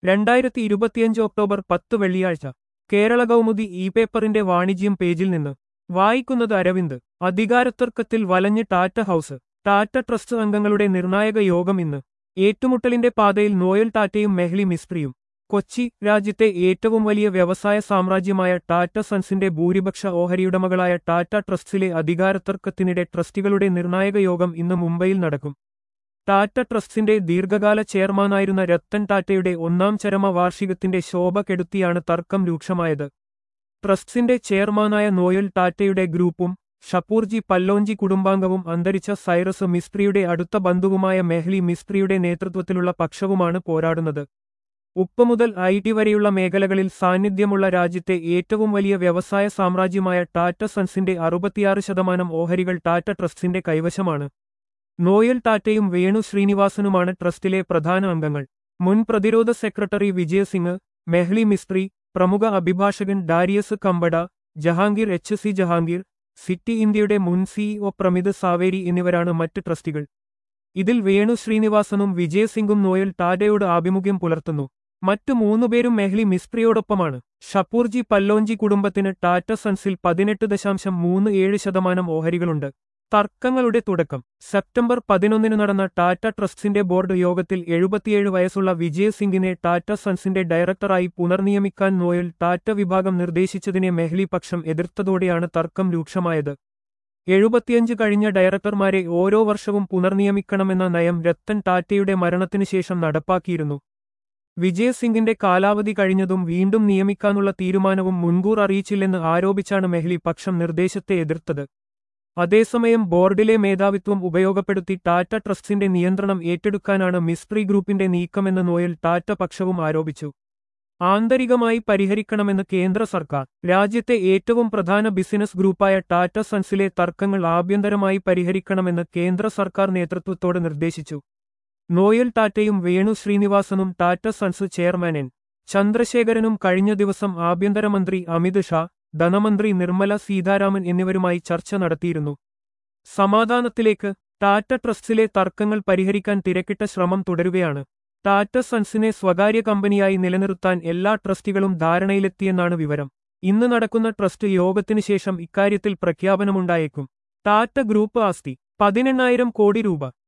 രണ്ടായിരത്തി ഇരുപത്തിയഞ്ച് ഒക്ടോബർ പത്ത് വെള്ളിയാഴ്ച കേരള കൗമുദി ഇ പേപ്പറിന്റെ വാണിജ്യം പേജിൽ നിന്ന് വായിക്കുന്നത് അരവിന്ദ് അധികാരത്തർക്കത്തിൽ വലഞ്ഞ് ടാറ്റ ഹൌസ് ടാറ്റ ട്രസ്റ്റ് അംഗങ്ങളുടെ നിർണായക യോഗം ഇന്ന് ഏറ്റുമുട്ടലിന്റെ പാതയിൽ നോയൽ ടാറ്റയും മെഹ്ലി മിസ്ത്രിയും കൊച്ചി രാജ്യത്തെ ഏറ്റവും വലിയ വ്യവസായ സാമ്രാജ്യമായ ടാറ്റ സൺസിന്റെ ഭൂരിപക്ഷ ഓഹരിയുടമകളായ ടാറ്റ ട്രസ്റ്റിലെ അധികാരത്തർക്കത്തിനിടെ ട്രസ്റ്റികളുടെ നിർണായക യോഗം ഇന്ന് മുംബൈയിൽ നടക്കും ടാറ്റ ട്രസ്റ്റിന്റെ ദീർഘകാല ചെയർമാനായിരുന്ന രത്തൻ ടാറ്റയുടെ ഒന്നാം ചരമ വാർഷികത്തിന്റെ ശോഭ കെടുത്തിയാണ് തർക്കം രൂക്ഷമായത് ട്രസ്റ്റിന്റെ ചെയർമാനായ നോയൽ ടാറ്റയുടെ ഗ്രൂപ്പും ഷപ്പൂർജി പല്ലോഞ്ചി കുടുംബാംഗവും അന്തരിച്ച സൈറസ് മിസ്ത്രിയുടെ അടുത്ത ബന്ധുവുമായ മെഹ്ലി മിസ്ത്രിയുടെ നേതൃത്വത്തിലുള്ള പക്ഷവുമാണ് പോരാടുന്നത് ഉപ്പ് മുതൽ ഐ ടി വരെയുള്ള മേഖലകളിൽ സാന്നിധ്യമുള്ള രാജ്യത്തെ ഏറ്റവും വലിയ വ്യവസായ സാമ്രാജ്യമായ ടാറ്റ സൺസിന്റെ അറുപത്തിയാറ് ശതമാനം ഓഹരികൾ ടാറ്റ ട്രസ്റ്റിന്റെ കൈവശമാണ് നോയൽ ടാറ്റയും വേണു ശ്രീനിവാസനുമാണ് ട്രസ്റ്റിലെ പ്രധാന അംഗങ്ങൾ മുൻ പ്രതിരോധ സെക്രട്ടറി വിജയസിംഗ് മെഹ്ലി മിസ്ത്രി പ്രമുഖ അഭിഭാഷകൻ Darius Khambata Jehangir H C Jehangir Citi ഇന്ത്യയുടെ മുൻ സിഇഒ പ്രമിത് സാവേരി എന്നിവരാണ് മറ്റ് ട്രസ്റ്റികൾ ഇതിൽ വേണു ശ്രീനിവാസനും വിജയസിംഗും നോയൽ ടാറ്റയോട് ആഭിമുഖ്യം പുലർത്തുന്നു മറ്റു മൂന്നുപേരും മെഹ്ലി മിസ്ത്രിയോടൊപ്പമാണ് ഷപ്പൂർജി പല്ലോഞ്ചി കുടുംബത്തിന് ടാറ്റ സൺസിൽ പതിനെട്ട് ദശാംശം മൂന്ന് ഏഴ് ശതമാനം ഓഹരികളുണ്ട് തർക്കങ്ങളുടെ തുടക്കം സെപ്റ്റംബർ പതിനൊന്നിന് നടന്ന ടാറ്റ ട്രസ്റ്റിന്റെ ബോർഡ് യോഗത്തിൽ എഴുപത്തിയേഴ് വയസ്സുള്ള വിജയ് സിംഗിനെ ടാറ്റ സൺസിന്റെ ഡയറക്ടറായി പുനർനിയമിക്കാൻ നോയൽ ടാറ്റ വിഭാഗം നിർദ്ദേശിച്ചതിനെ മെഹ്ലി പക്ഷം എതിർത്തതോടെയാണ് തർക്കം രൂക്ഷമായത് എഴുപത്തിയഞ്ച് കഴിഞ്ഞ ഡയറക്ടർമാരെ ഓരോ വർഷവും പുനർനിയമിക്കണമെന്ന നയം രത്തൻ ടാറ്റയുടെ മരണത്തിനു ശേഷം നടപ്പാക്കിയിരുന്നു വിജയ് സിംഗിന്റെ കാലാവധി കഴിഞ്ഞതും വീണ്ടും നിയമിക്കാനുള്ള തീരുമാനവും മുൻകൂർ അറിയിച്ചില്ലെന്ന് ആരോപിച്ചാണ് മെഹ്ലി പക്ഷം നിർദ്ദേശത്തെ എതിർത്തത് അതേസമയം ബോർഡിലെ മേധാവിത്വം ഉപയോഗപ്പെടുത്തി ടാറ്റ ട്രസ്റ്റിന്റെ നിയന്ത്രണം ഏറ്റെടുക്കാനാണ് മിസ്ത്രി ഗ്രൂപ്പിന്റെ നീക്കമെന്ന് നോയൽ ടാറ്റ പക്ഷവും ആരോപിച്ചു ആന്തരികമായി പരിഹരിക്കണമെന്ന് കേന്ദ്ര സർക്കാർ രാജ്യത്തെ ഏറ്റവും പ്രധാന ബിസിനസ് ഗ്രൂപ്പായ ടാറ്റ സൺസിലെ തർക്കങ്ങൾ ആഭ്യന്തരമായി പരിഹരിക്കണമെന്ന് കേന്ദ്ര സർക്കാർ നേതൃത്വത്തോട് നിർദ്ദേശിച്ചു നോയൽ ടാറ്റയും വേണു ശ്രീനിവാസനും ടാറ്റ സൺസ് ചെയർമാൻ എൻ ചന്ദ്രശേഖരനും കഴിഞ്ഞ ദിവസം ആഭ്യന്തരമന്ത്രി അമിത് ഷാ ധനമന്ത്രി നിർമ്മല സീതാരാമൻ എന്നിവരുമായി ചർച്ച നടത്തിയിരുന്നു സമാധാനത്തിലേക്ക് ടാറ്റ ട്രസ്റ്റിലെ തർക്കങ്ങൾ പരിഹരിക്കാൻ തിരക്കിട്ട ശ്രമം തുടരുകയാണ് ടാറ്റ സൺസിനെ സ്വകാര്യ കമ്പനിയായി നിലനിർത്താൻ എല്ലാ ട്രസ്റ്റികളും ധാരണയിലെത്തിയെന്നാണ് വിവരം ഇന്ന് നടക്കുന്ന ട്രസ്റ്റ് യോഗത്തിനു ശേഷം ഇക്കാര്യത്തിൽ പ്രഖ്യാപനമുണ്ടായേക്കും ടാറ്റ ഗ്രൂപ്പ് ആസ്തി പതിനെണ്ണായിരം കോടി രൂപ